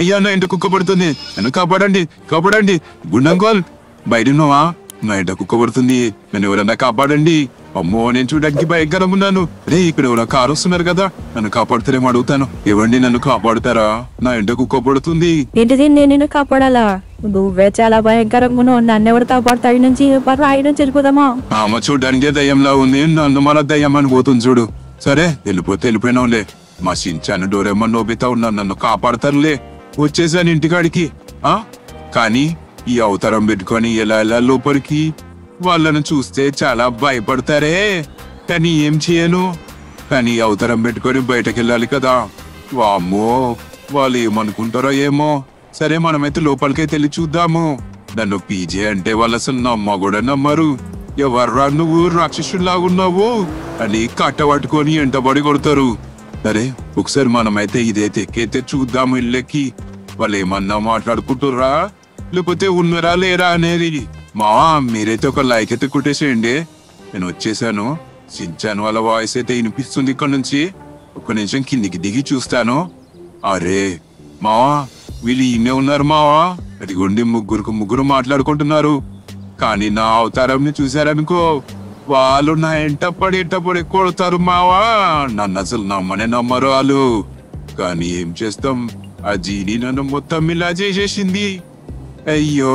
అయ్యా నా ఇంట కుక్క పడుతుంది నన్ను కాపాడండి కాపాడండి గుండంకోల్ బయట ఉన్నావా నా ఇంట కుక్క పడుతుంది నన్ను ఎవరన్నా కాపాడండి అమ్మో నేను చూడడానికి భయంకరంగా ఉన్నాను రే ఇక్కడ ఎవరో కారు వస్తున్నారు కదా నన్ను కాపాడుతారేమో అడుగుతాను ఇవ్వండి నన్ను కాపాడుతారా నా ఇంట కుక్క పడుతుంది ఏంటిది నేను నిన్ను కాపాడాలా నువ్వే చాలా భయంకరంగా ఉన్నావు నన్ను ఎవరు కాపాడుతాయి నుంచి రాయి నుంచి వెళ్ళిపోదామా ఆమె చూడడానికి దయ్యంలా ఉంది నన్ను మన దయ్యం అని పోతుంది చూడు సరే వెళ్ళిపోతే వెళ్ళిపోయినావులే మా సించాను డోరేమో నోబితా ఉన్నాను నన్ను కాపాడతారులే వచ్చేసాను ఇంటికాడికి ఆ కానీ ఈ అవతారం పెట్టుకొని ఎలా ఎలా లోపలికి వాళ్ళను చూస్తే చాలా భయపడతారే కానీ ఏం చేయను కానీ ఈ అవతారం పెట్టుకొని బయటకు వెళ్ళాలి కదా వామ్మో వాళ్ళు ఏమనుకుంటారో ఏమో సరే మనమైతే లోపలికైతే వెళ్ళి చూద్దాము నన్ను పీజే అంటే వాళ్ళు అసలు నమ్మ కూడా నమ్మరు ఎవర్రా నువ్వు రాక్షసులాగున్నావు అని కట్ట పట్టుకొని ఎంటబడి కొడతారు సరే ఒకసారి మనమైతే ఇదైతే ఎక్కైతే చూద్దాము ఇళ్ళకి వాళ్ళు ఏమన్నా మాట్లాడుకుంటుర్రా లేకపోతే ఉన్నరా లేరా అనేది మా మీరైతే ఒక లైక్ అయితే కుట్టేసేయండి నేను వచ్చేసాను సించాను వాళ్ళ వాయిస్ అయితే వినిపిస్తుంది ఇక్కడ నుంచి ఒక నిమిషం కిందికి దిగి చూస్తాను అరే మావా వీళ్ళు ఈయనే ఉన్నారు మావా అదిగోండి ముగ్గురు ముగ్గురు మాట్లాడుకుంటున్నారు కానీ నా అవతారంని చూశారనుకో వాళ్ళు నా ఎంట పడి ఎంట పడి కొడతారు మావా నన్ను అసలు నమ్మనే నమ్మరు వాళ్ళు కానీ ఏం చేస్తాం ఆ జీని నన్ను మొత్తం ఇలా చేసేసింది అయ్యో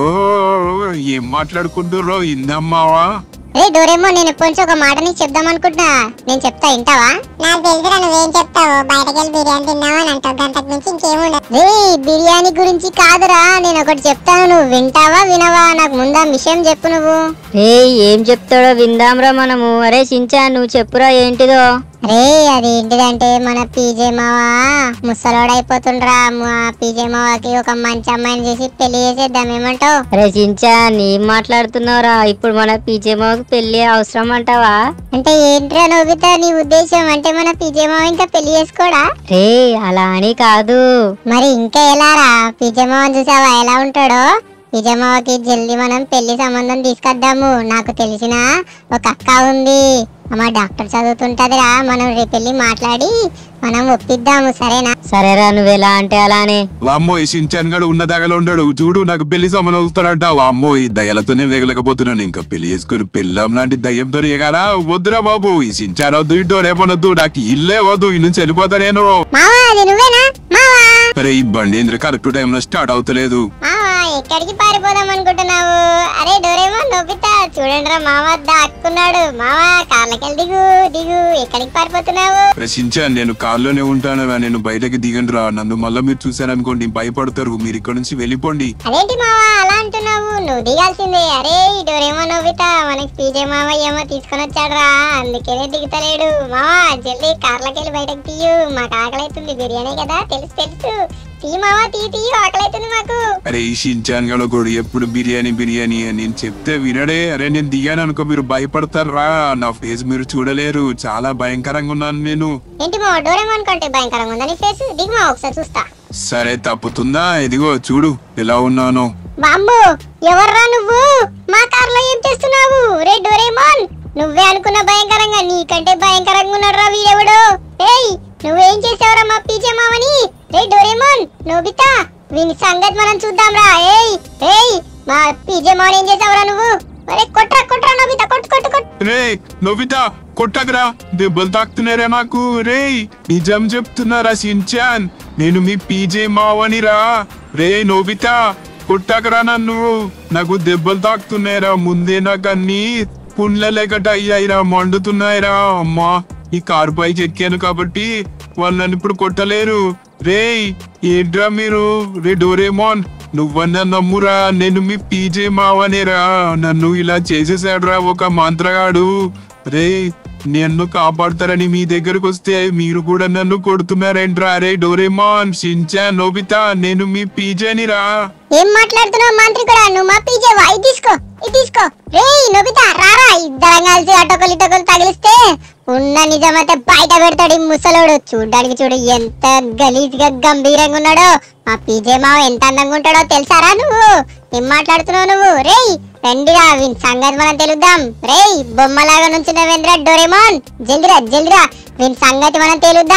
ఏం మాట్లాడుకుంటుర్రో ఇందమ్మావా రే డోరేమో నేను ఎప్పటి నుంచి ఒక మాట నీకు చెప్దాం అనుకుంటున్నా నేను చెప్తా వింటావా నాకు తెలుసురా నువ్వేం చెప్తావు బయటకెళ్ళి బిర్యానీ తిన్నావు అని అంటావు గంటకు మించి ఇంకేముండదు రే బిర్యానీ గురించి కాదురా నేను ఒకటి చెప్తాను నువ్వు వింటావా వినవా నాకు ముందా విషయం చెప్పు నువ్వు రే ఏం చెప్తాడో విందాంరా మనము అరే సించా నువ్వు చెప్పురా ఏంటిదో రే అది ఏంటిదంటే మన పీజే మావా ముసలోడైపోతుండ్రా మా పీజే మావాకి ఒక మంచి అమ్మాయిని చేసి పెళ్లి చేసేద్దాం ఏమంటావు అరే సించా నీ మాట్లాడుతున్నావురా ఇప్పుడు మన పీజేమోకి పెళ్లి అవసరం అంటావా అంటే ఏంట్రా నోబితా నీ ఉద్దేశం అంటే మన పీజే మావ ఇంకా పెళ్లి చేసుకోడా రే అలా అని కాదు మరి ఇంకా ఎలారా పిజమావని చూసావా ఎలా ఉంటాడో పిజమావకి జల్దీ మనం పెళ్లి సంబంధం తీసుకొద్దాము నాకు తెలిసిన ఒక అక్క ఉంది మా డాక్టర్ చదువుతుంటదిరా మనం రేపు వెళ్ళి మాట్లాడి మనం ఒప్పిద్దాము సరేనా సరేరా నువ్వు ఎలా అంటే అలానే వామ్మో ఈ సించాన్ గడు ఉన్న దగలో ఉండడు చూడు నాకు పెళ్లి సంబంధం వస్తాడంట వామ్మో ఈ దయ్యాలతోనే వేగలేకపోతున్నాను ఇంకా పెళ్లి చేసుకుని పెళ్ళం లాంటి దయ్యంతో ఎగారా వద్దురా బాబు ఈ సించాన్ వద్దు ఇటో రేపనొద్దు నాకు ఇల్లే వద్దు ఈ నుంచి వెళ్ళిపోతా నేను మావా అది నువ్వేనా మావా అరే ఈ బండి ఎందుకు కరెక్ట్ టైంలో స్టార్ట్ అవుతలేదు మావా ఎక్కడికి పారిపోదాం అనుకుంటున్నావు అరే డోరేమో నోబితా చూడండి రా మావా దాక్కున్నాడు మావా కార్లకెళ్ళి దిగు దిగు ఎక్కడికి పారిపోతున్నావు అరే సించాన్ నేను కార్లోనే ఉంటాను రా, నేను బయటకి దిగండి రా నన్ను మళ్ళీ మీరు చూసారనుకోండి భయపడతారు మీరు ఇక్కడ నుంచి వెళ్ళిపోండి అదేంటి మావా అలా అంటున్నావు నువ్వు దిగాల్సిందే అరే ఈ డోరేమో నవ్వుతా మనకి పీజే మావ ఏమో తీసుకొని వచ్చాడురా అందుకనే దిగుతలేడు మావా జల్దీ కార్లకెళ్ళి బయటకు తీయు మాకు ఆకలి అవుతుంది బిర్యానీ కదా తెలుసు తెలుసు తీ మావా తీ తీయు ఆకలి అవుతుంది మాకు అరే ఈ షించాన్ గడ కూడా ఎప్పుడు బిర్యానీ బిర్యానీ అని నేను చెప్తే వినడే అరే నేను దిగాను అనుకో మీరు భయపడతారా నా ఫేస్ మీరు చూడలేరు చాలా భయంకరంగా ఉన్నాను నేను ఏంటి మావా డోరేమోన్ కంటే భయంకరంగా ఉందా నీ ఫేస్ దిగు మావా ఒకసారి చూస్తా సరే తప్పుతుందా ఇదిగో చూడు ఎలా ఉన్నాను బాంబు ఎవర్రా నువ్వు మా కార్లో ఏం చేస్తున్నావు రే డోరేమోన్ నువ్వే అనుకున్న భయంకరంగా నీకంటే భయంకరంగా ఉన్నాడు రా వీడెవడు ఏయ్ నువ్వేం చేసావురా మా పీజే మావని రే డోరేమోన్ నోబితా వీని సంగతి మనం చూద్దాం రా ఏయ్ ఏయ్ మా పీజే మావని ఏం చేసావురా నువ్వు అరే కొట్రా కొట్రా నోబితా కొట్టు కొట్టు కొట్టు రే నొబితా కొట్టకరా దెబ్బలు తాకుతున్నారా నాకు రే నిజం చెప్తున్నారా షించాన్ నేను మీ పీజే మావనిరా రే నోబితా కొట్టకరా నన్ను నాకు దెబ్బలు తాకుతున్నాయిరా ముందే నాకు అన్ని పుండ్ల లేకట అయ్యాయిరా మండుతున్నాయిరా అమ్మా ఈ కారు పైకి ఎక్కాను కాబట్టి వాళ్ళు నన్ను ఇప్పుడు కొట్టలేరు రేయ్ ఏంట్రా మీరు రే డోరేమోన్ నువ్వన్నా నమ్మురా నేను మీ పీజే మావనేరా నన్ను ఇలా చేసేసాడురా ఒక మంత్రగాడు రే నన్ను కాపాడతారని మీ దగ్గరకు వస్తే మీరు కూడా నన్ను కొడుతున్నారేంట్రా రే డోరేమాన్ షించాన్ నోబితా నేను మీ పీజేనిరా ఏం మాట్లాడుతున్నావు మాంత్రికుడా నువ్వు మా పీజే వా ఇది తీసుకో ఇది తీసుకో రేయ్ నోబితా రారా ఇద్దరం కలిసి అటొకలు ఇటొకలు తగిలిస్తే ఉన్న నిజమైతే బయట పెడతాడు ఈ ముసలోడు చూడ్డానికి చూడు ఎంత గలీజ్ గా గంభీరంగా ఉన్నాడో మా పీజే మావ ఎంత అందంగా ఉంటాడో తెలుసారా నువ్వు ఏం మాట్లాడుతున్నావు నువ్వు రేయ్ రండిరా వీని సంగతి మనం తెలుద్దాం రేయ్ బొమ్మలాగా నుంచున్న వెంద్ర డోరేమోన్ జల్దిరా జల్దిరా వీని సంగతి మనం తెలుద్దాం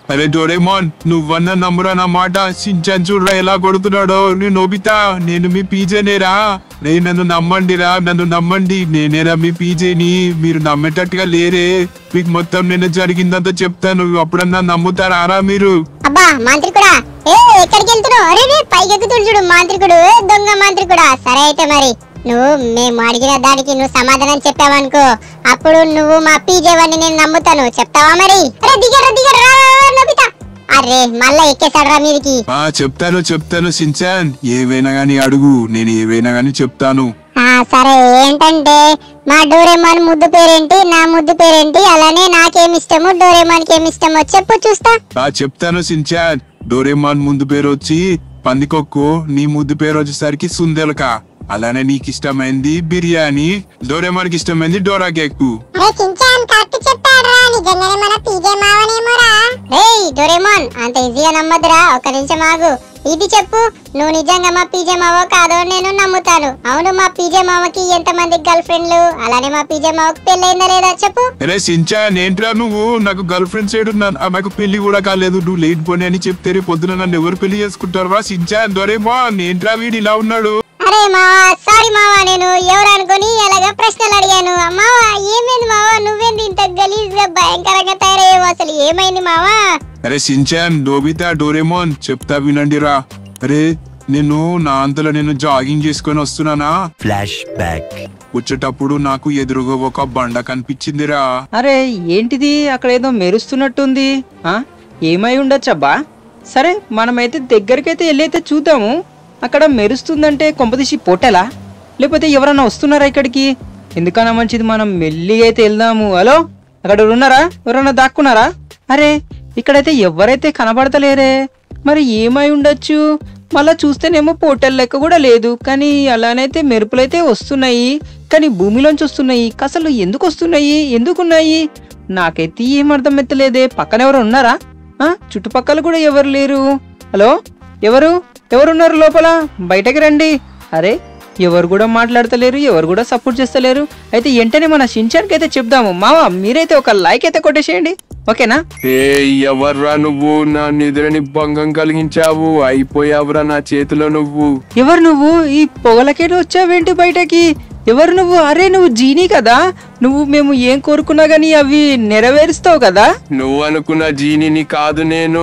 అరే డోరేమోన్ నువ్వన్న నమ్మురా నా మాట సించాన్ చూడరా ఎలా కొడుతున్నాడో నేను నోబితా నేను మీ పీజేనేరా నేను నన్ను నమ్మండిరా నన్ను నమ్మండి నేనేరా మీ పీజేని మీరు నమ్మేటట్టుగా లేరే మీకు మొత్తం నేను జరిగిందంతా చెప్తాను అప్పుడన్నా నమ్ముతారా మీరు అబ్బా మాంత్రికుడా ఏ ఎక్కడికి వెళ్తున్నావు అరే రే పైకి ఎక్కుతుడు చూడు మాంత్రికుడు ఏ దొంగ మాంత్రికుడా సరే అయితే మరి నువ్వు మేము అడిగిన దానికి నువ్వు సమాధానం చెప్పావనుకో అప్పుడు నువ్వు మా పీజే వాడిని నేను నమ్ముతాను చెప్తావా మరి అరే దిగరా దిగరా నోబితా అరే మళ్ళా ఎక్కేసాడరా మీదికి ఆ చెప్తాను చెప్తాను సించాన్ ఏవైనా గానీ అడుగు నేను ఏవైనా గానీ చెప్తాను ఆ సరే ఏంటంటే మా డోరేమాన్ ముద్దు పేరేంటి నా ముద్దు పేరేంటి అలానే నాకేం ఇష్టము డోరేమాన్ కి ఏమి ఇష్టమో చెప్పు చూస్తా ఆ చెప్తాను సించాన్ డోరేమాన్ ముందు పేరు వచ్చి పందికొక్కు నీ ముద్దు పేరు వచ్చేసరికి సుందెలక అలానే నీకు ఇష్టమైంది బిర్యానీ డోరేమాన్కి ఇష్టమైంది డోరా కేక్ అరే చించాన్ కరెక్ట్ చెప్పాడురా నిజంగానే మన పీజే మావనేమోరా రేయ్ డోరేమోన్ అంత ఈజీగా నమ్మదురా ఒక నిమిషం ఆగు ఇది చెప్పు నువ్వు నిజంగా మా పీజే మావో కాదో నేను నమ్ముతాను అవును మా పీజే మావకి ఎంత మంది గర్ల్ ఫ్రెండ్లు అలానే మా పీజే మావకి పెళ్ళైందా లేదా చెప్పు అరే సించాన్ ఏంట్రా నువ్వు నాకు గర్ల్ ఫ్రెండ్ సైడ్ నాకు పెళ్లి కూడా కాలేదు నువ్వు లేట్ పోనీ అని చెప్తే రేపు పొద్దున నన్ను ఎవరు పెళ్లి చేసుకుంటారు రా సించాన్ డోరేమాన్ ఏంట్రా వీడు ఇలా ఉన్నాడు అరే మావా సారీ మావా నేను ఎవరు అనుకుని అలాగా ప్రశ్నలు అడిగాను మావా ఏమైంది మావా నువ్వేంది ఇంత గలీజ్ గా భయంకరంగా తయారయ్యావు అసలు ఏమైంది మావా అరే సించాన్ నోబితా డోరేమోన్ చెప్తా వినండిరా అరే నేను నా అంతలో నేను జాగింగ్ చేసుకొని వస్తున్నానా Flashback. వచ్చేటప్పుడు నాకు ఎదురుగా ఒక బండ కనిపించిందిరా అరే ఏంటిది అక్కడ ఏదో మెరుస్తున్నట్టుంది ఆ ఏమై ఉండొచ్చబ్బా సరే మనమైతే దగ్గరికైతే వెళ్ళైతే చూద్దాము అక్కడ మెరుస్తుందంటే కొంపదీసి పొట్టెలా లేకపోతే ఎవరన్నా వస్తున్నారా ఇక్కడికి ఎందుకన్నా మంచిది మనం మెల్లిగా అయితే వెళ్దాము హలో అక్కడ ఉన్నారా ఎవరన్నా దాక్కున్నారా అరే ఇక్కడైతే ఎవరైతే కనబడతలేరే మరి ఏమై ఉండొచ్చు మళ్ళా చూస్తేనేమో పోటల్ లెక్క కూడా లేదు కానీ అలానైతే మెరుపులైతే వస్తున్నాయి కానీ భూమిలోంచి వస్తున్నాయి అసలు ఎందుకు వస్తున్నాయి ఎందుకున్నాయి నాకైతే ఏం అర్థం ఎత్తలేదే పక్కన ఎవరు ఉన్నారా ఆ చుట్టుపక్కల కూడా ఎవరు లేరు హలో ఎవరు ఎవరున్నారు లోపల బయటకి రండి అరే ఎవరు కూడా మాట్లాడతలేరు ఎవరు కూడా సపోర్ట్ చేస్తలేరు అయితే వెంటనే మన షించాన్కి అయితే చెప్దాము మావా మీరైతే ఒక లైక్ అయితే కొట్టేసేయండి ఓకేనా ఏ ఎవర్రా నువ్వు నా నిద్రని భంగం కలిగించావు అయిపోయావురా నా చేతిలో నువ్వు ఎవరు నువ్వు ఈ పొగలకేటి వచ్చావేంటి బయటకి ఎవరు నువ్వు అరే నువ్వు జీనీ కదా నువ్వు మేము ఏం కోరుకున్నా గానీ అవి నెరవేరుస్తావు కదా నువ్వు అనుకున్న జీనిని కాదు నేను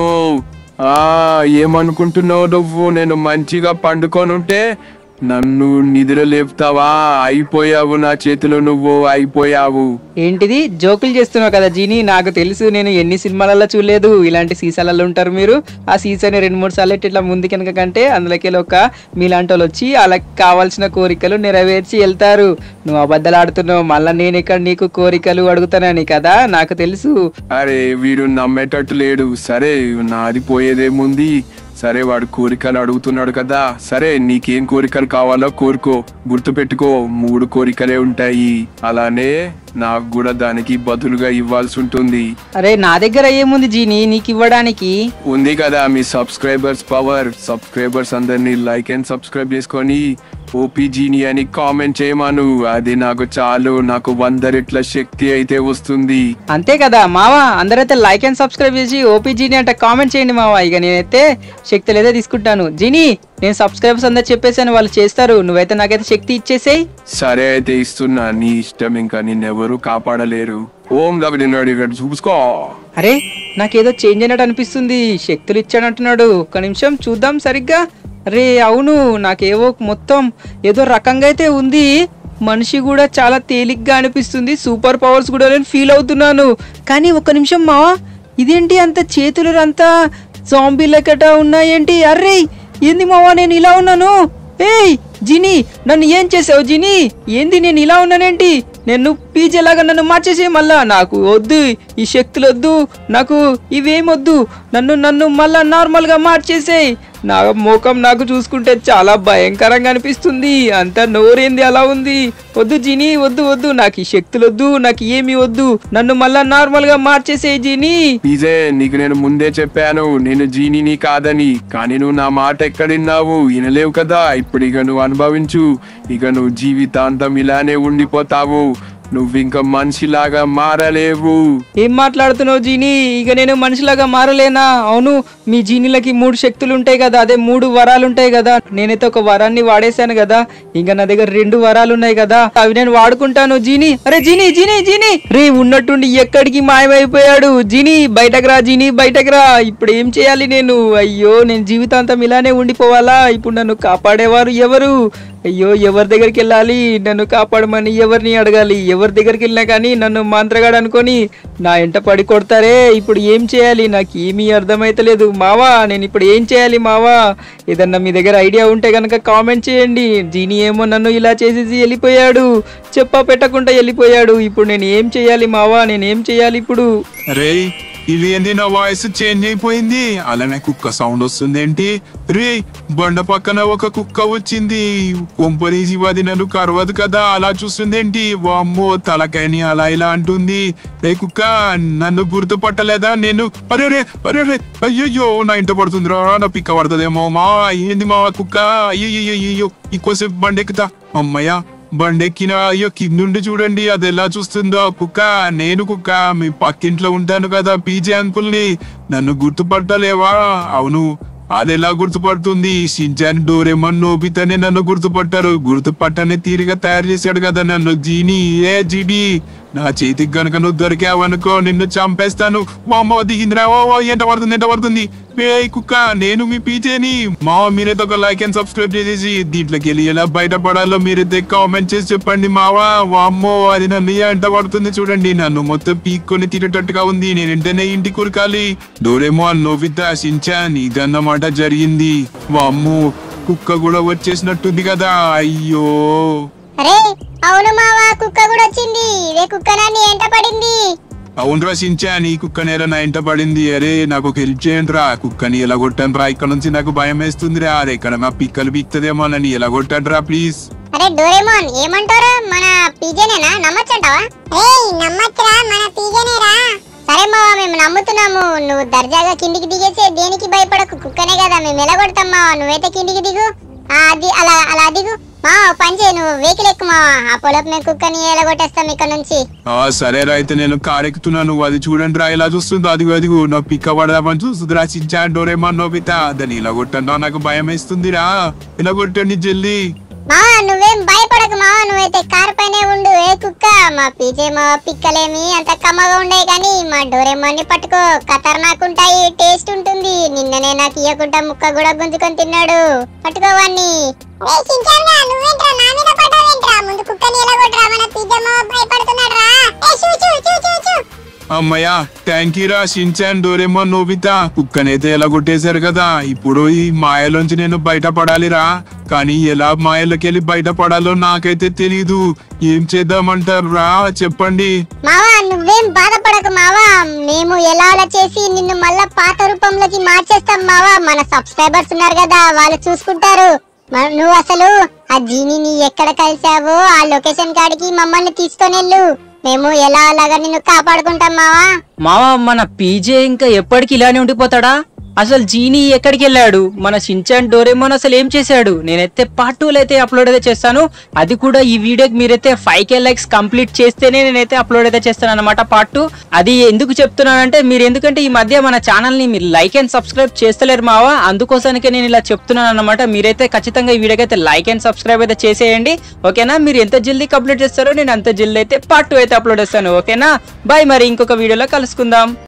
ఆ ఏమనుకుంటున్నావు నువ్వు నేను మంచిగా పండుకొని ఉంటే నన్ను నిద్ర లేపుతావా అయిపోయావు నా చేతిలో నువ్వు అయిపోయావు ఏంటిది జోకులు చేస్తున్నావు కదా జీనీ నాకు తెలుసు నేను ఎన్ని సినిమాలలో చూడలేదు ఇలాంటి సీసాలలో ఉంటారు మీరు ఆ సీసాని రెండు మూడు సార్లు ఇట్లా ముందు కనుక కంటే అందులోకి ఒక మీలాంటి వాళ్ళు వచ్చి వాళ్ళకి కావాల్సిన కోరికలు నెరవేర్చి వెళ్తారు నువ్వు అబద్ధాలు ఆడుతున్నావు మళ్ళీ నేను ఇక్కడ నీకు కోరికలు అడుగుతానని కదా నాకు తెలుసు అరే వీడు నమ్మేటట్టు లేడు సరే నాది పోయేదేముంది సరే వాడు కోరికలు అడుగుతున్నాడు కదా సరే నీకేం కోరికలు కావాలో కోరుకో గుర్తు పెట్టుకో మూడు కోరికలే ఉంటాయి అలానే నాకు కూడా దానికి బదులుగా ఇవ్వాల్సి ఉంటుంది అరే నా దగ్గర ఏముంది జీనీ నీకు ఇవ్వడానికి ఉంది కదా మీ సబ్స్క్రైబర్స్ పవర్ సబ్స్క్రైబర్స్ అందరినీ లైక్ అండ్ సబ్స్క్రైబ్ చేసుకొని ఓపీజీని అని కామెంట్ చేయమాను అది నాకు చాలు నాకు వంద రెట్ల శక్తి అయితే వస్తుంది అంతే కదా మావా అందరైతే లైక్ అండ్ సబ్స్క్రైబ్ చేసి ఓపీజీని అంటే కామెంట్ చేయండి మావా ఇక నేనైతే శక్తి లేదే తీసుకుంటాను జీనీ నేను సబ్స్క్రైబర్స్ అందరు చెప్పేసాను వాళ్ళు చేస్తారు నువ్వైతే నాకైతే శక్తి ఇచ్చేసేయ్ సరే అయితే ఇస్తున్నా నీ ఇష్టం ఇంకా నిన్నెవరూ కాపాడలేరు ఓం దబడినాడు ఇక్కడ చూసుకో అరే నాకేదో చేంజ్ అయినట్టు అనిపిస్తుంది శక్తులు ఇచ్చానంటున్నాడు ఒక నిమిషం చూద్దాం సరిగ్గా అరే అవును నాకేవో మొత్తం ఏదో రకంగా అయితే ఉంది మనిషి కూడా చాలా తేలిగ్గా అనిపిస్తుంది సూపర్ పవర్స్ కూడా నేను ఫీల్ అవుతున్నాను కానీ ఒక నిమిషం మావా ఇదేంటి అంత చేతులు అంతా జాంబీ లెక్కట ఉన్నాయేంటి అర్రే ఏంది మావా నేను ఇలా ఉన్నాను ఏయ్ జిని నన్ను ఏం చేసావు జిని ఏంది నేను ఇలా ఉన్నానేంటి నేను పీజే లాగా నన్ను మార్చేసే మళ్ళా నాకు వద్దు ఈ శక్తులు వద్దు నాకు ఇవేం వద్దు నన్ను నన్ను మళ్ళా నార్మల్ గా మార్చేసేయ్ నా ముఖం నాకు చూసుకుంటే చాలా భయంకరంగా అనిపిస్తుంది అంత నోరేంది అలా ఉంది వద్దు జిని వద్దు వద్దు నాకు ఈ శక్తులు వద్దు నాకు ఏమి వద్దు నన్ను మళ్ళా నార్మల్ గా మార్చేసేయ్ జిని పీజే నీకు నేను ముందే చెప్పాను నేను జీనిని కాదని కానీ నువ్వు నా మాట ఎక్కడిన్నావు వినలేవు కదా ఇప్పుడు ఇక నువ్వు అనుభవించు ఇక నువ్వు జీవితాంతం ఇలానే ఉండిపోతావు నువ్వు ఇంకా మనిషిలాగా మారలేవు ఏం మాట్లాడుతున్నావు జీని ఇక నేను మనిషిలాగా మారలేనా అవును మీ జీనీలకి మూడు శక్తులు ఉంటాయి కదా అదే మూడు వరాలు ఉంటాయి కదా నేనైతే ఒక వరాన్ని వాడేశాను కదా ఇంకా నా దగ్గర రెండు వరాలు ఉన్నాయి కదా అవి నేను వాడుకుంటాను జీని అరే జీని జీని జీని రే ఉన్నట్టుండి ఎక్కడికి మాయమైపోయాడు జీని బయటకు రా జీని బయటకు రా ఇప్పుడు ఏం చేయాలి నేను అయ్యో నేను జీవితాంతం ఇలానే ఉండిపోవాలా ఇప్పుడు నన్ను కాపాడేవారు ఎవరు అయ్యో ఎవరి దగ్గరికి వెళ్ళాలి నన్ను కాపాడమని ఎవరిని అడగాలి ఎవరి దగ్గరికి వెళ్ళినా కానీ నన్ను మంత్రగాడు అనుకొని నా ఎంట పడి కొడతారే ఇప్పుడు ఏం చేయాలి నాకు ఏమీ అర్థమైతలేదు మావా నేను ఇప్పుడు ఏం చేయాలి మావా ఏదన్నా మీ దగ్గర ఐడియా ఉంటే కనుక కామెంట్ చేయండి జీని ఏమో నన్ను ఇలా చేసేసి వెళ్ళిపోయాడు చెప్పా పెట్టకుండా వెళ్ళిపోయాడు ఇప్పుడు నేను ఏం చేయాలి మావా నేను ఏం చేయాలి ఇప్పుడు రే ఇది ఏంది నా వాయిస్ చేంజ్ అయిపోయింది అలానే కుక్క సౌండ్ వస్తుంది ఏంటి రే బండ పక్కన ఒక కుక్క వచ్చింది కొంపరీసి అది నన్ను కరవదు కదా అలా చూస్తుంది ఏంటి వామ్మో తలకాయని అలా ఇలా అంటుంది రే కుక్క నన్ను గుర్తుపట్టలేదా నేను అరే రే అరే రే అయ్యయ్యో నా ఇంట పడుతుందిరా నా పిక్క పడుతుందేమో మా ఏంది మా కుక్క అయ్యయ్యో అయ్యో ఇంకోసేపు బండెక్కుతా అమ్మయ్యా బండెక్కిన అయ్యో కిందుండి చూడండి అది ఎలా చూస్తుందో కుక్క నేను కుక్క మీ పక్కింట్లో ఉంటాను కదా పీజే అంకుల్ని నన్ను గుర్తుపట్టలేవా అవును అది ఎలా గుర్తుపడుతుంది షించాన్ డోరేమన్ నోబితనే నన్ను గుర్తుపట్టారు గుర్తుపట్టనే తీరిగా తయారు చేశాడు కదా నన్ను జీని ఏ జీడి నా చేతికి గనుక నువ్వు దొరికావనుకో నిన్ను చంపేస్తాను మా అమ్మ దిగిందిరా ఓ ఓ, ఎంట పడుతుంది ఎంట పడుతుంది ఏ కుక్క నేను మీ పీచేని మా మీరైతే ఒక లైక్ అండ్ సబ్స్క్రైబ్ చేసేసి దీంట్లోకి వెళ్ళి ఎలా బయటపడాలో మీరైతే కామెంట్ చేసి చెప్పండి మావా వామ్మో అది నన్ను ఎంట పడుతుంది చూడండి నన్ను మొత్తం పీక్కొని తినేటట్టుగా ఉంది నేను వెంటనే ఇంటికి ఉరకాలి డోరేమో నోవితా షించాన్ ఇదన్నమాట జరిగింది వామ్మో కుక్క కూడా వచ్చేసినట్టుంది కదా అయ్యో అరే అవును మావా కుక్క కూడా వచ్చింది ఇదే కుక్క నన్ను ఎంట పడింది అవునరా సించాన్ ఈ కుక్క నేల నా ఇంట పడింది అరే నాకు ఒక హెల్ప్ చేయండి రా కుక్కని ఎలా కొట్టాను రా ఇక్కడ నుంచి నాకు భయం వేస్తుంది రా అరే ఇక్కడ మా పిక్కలు పీక్తదేమో నన్ను ఎలా కొట్టాడు రా ప్లీజ్ అరే డోరేమోన్ ఏమంటారా మన పీజేనేనా నమ్మచ్చంటావా ఏయ్ నమ్మచ్చురా మన పీజేనేరా సరే మావా మేము నమ్ముతున్నాము నువ్వు దర్జాగా కిందికి దిగేసే దేనికి భయపడకు కుక్కనే కదా మేము ఎలా కొడతాం మావా నువ్వైతే కిందికి దిగు ఆ, అది అలా అలా దిగు మా పంచే నువ్వు వెహికల్ ఎక్కు మావా ఆ పొలపు మేము కుక్కని ఎలా కొట్టేస్తాం ఇక్కడ నుంచి ఆ సరే రా అయితే నేను కార్ ఎక్కుతున్నాను అది చూడండి రా ఇలా చూస్తుందో అది అది నా పిక్క పడదామని చూస్తుంది రా సించాన్ డోరేమా నోబితా దాన్ని ఇలా కొట్టండి నాకు భయం వేస్తుంది రా ఇలా కొట్టండి జల్దీ మావా నువ్వేం భయపడకు మావా నువ్వైతే కారు పైనే ఉండు ఏ కుక్క మా పీజే మా పిక్కలేమి అంత కమ్మగా ఉండే కానీ మా డోరేమోని పట్టుకో ఖతర్నాక్ ఉంటాయి టేస్ట్ ఉంటుంది నిన్ననే నాకు ఇయ్యకుండా ముక్క కూడా గుంజుకొని తిన్నాడు పట్టుకోవాన్ని నువ్వేంట్రా నా మీద పడ్డావేంట్రా ముందు కుక్కని ఎలా కొట్టరా మన పీజే మావ భయపడుతున్నాడు రా అమ్మయ్యా థ్యాంక్ యూ రా షించాన్ డోరేమో నోబితా కుక్కనైతే ఎలా కొట్టేశారు కదా ఇప్పుడు ఈ మాయలోంచి నేను బయటపడాలి రా కానీ ఎలా మాయలోకి వెళ్ళి బయటపడాలో నాకైతే తెలీదు ఏం చేద్దామంటారు రా చెప్పండి మావా నువ్వేం బాధపడకు మావా మేము ఎలా అలా చేసి నిన్ను మళ్ళా పాత రూపంలోకి మార్చేస్తాం మావా మన సబ్స్క్రైబర్స్ ఉన్నారు కదా వాళ్ళు చూసుకుంటారు మ- నువ్వు అసలు ఆ జీనిని ఎక్కడ కలిసావో ఆ లొకేషన్ కాడికి మమ్మల్ని తీసుకొని వెళ్ళు మేము ఎలా అలాగా నిన్ను కాపాడుకుంటాం మావా మావా మన పీజే ఇంకా ఎప్పటికి ఇలానే ఉండిపోతాడా అసలు జీనీ ఎక్కడికి వెళ్ళాడు మన షించాన్ డోరేమోన్ అసలు ఏం చేశాడు నేనైతే పార్ట్ టూలో అయితే అప్లోడ్ అయితే చేస్తాను అది కూడా ఈ వీడియోకి మీరైతే ఫైవ్ కే లైక్స్ కంప్లీట్ చేస్తేనే నేనైతే అప్లోడ్ అయితే చేస్తాను అనమాట పార్ట్ టూ అది ఎందుకు చెప్తున్నానంటే మీరు ఎందుకంటే ఈ మధ్య మన ఛానల్ ని మీరు లైక్ అండ్ సబ్స్క్రైబ్ చేస్తలేరు మావా అందుకోసానికే నేను ఇలా చెప్తున్నాను అనమాట మీరైతే ఖచ్చితంగా ఈ వీడియోకి అయితే లైక్ అండ్ సబ్స్క్రైబ్ అయితే చేసేయండి ఓకేనా మీరు ఎంత జల్దీ కంప్లీట్ చేస్తారో నేను అంత జల్దీ అయితే పార్ట్ టూ అయితే అప్లోడ్ చేస్తాను ఓకేనా బాయ్ మరి ఇంకొక వీడియోలో కలుసుకుందాం